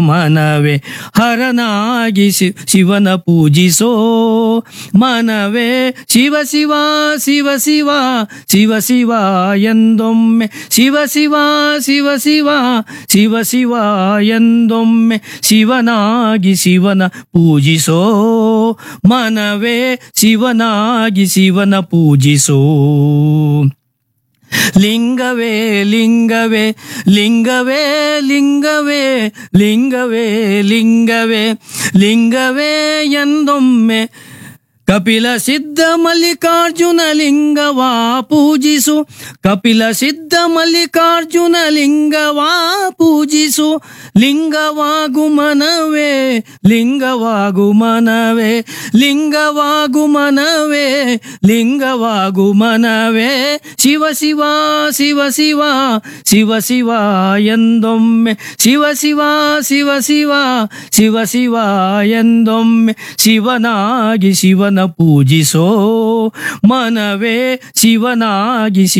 ಮನವೇ ಹರನಾಗಿ ಶಿ- ಶಿವನ ಪೂಜಿಸೋ ಮನವೇ ಶಿವ ಶಿವ ಶಿವ ಶಿವ ಶಿವ ಶಿವ ಎಂದೊಮ್ಮೆ ಶಿವ ಶಿವ ಶಿವ ಶಿವ ಶಿವ ಶಿವ ಎಂದೊಮ್ಮೆ ಶಿವನಾಗಿ ಶಿವನ ಪೂಜಿಸೋ ಮನವೇ ಶಿವನಾಗಿ ಶಿವನ ಪೂಜಿಸೋ ಲಿಂಗವೇ ಲಿಂಗವೇ ಲಿಂಗವೇ ಲಿಂಗವೇ ಲಿಂಗವೇ ಲಿಂಗವೇ ಲಿಂಗವೇ ಎಂದೊಮ್ಮೆ ಕಪಿಲ ಸಿದ್ಧ ಮಲ್ಲಿಕಾರ್ಜುನ ಲಿಂಗವಾ ಪೂಜಿಸು ಕಪಿಲ ಸಿದ್ಧ ಮಲ್ಲಿಕಾರ್ಜುನ ಲಿಂಗವಾ ಪೂಜಿಸು ಲಿಂಗವಾಗು ಮನವೇ ಲಿಂಗವಾಗು ಮನವೇ ಲಿಂಗವಾಗು ಮನವೇ ಲಿಂಗವಾಗು ಮನವೇ ಶಿವ ಶಿವ ಶಿವ ಶಿವ ಶಿವ ಶಿವ ಎಂದೊಮ್ಮೆ ಶಿವ ಶಿವ ಶಿವ ಶಿವ ಶಿವ ಶಿವ ಎಂದೊಮ್ಮೆ ಶಿವನಾಗಿ ಶಿವನ ಪೂಜಿಸೋ ಮನವೇ ಶಿವನಾಗಿ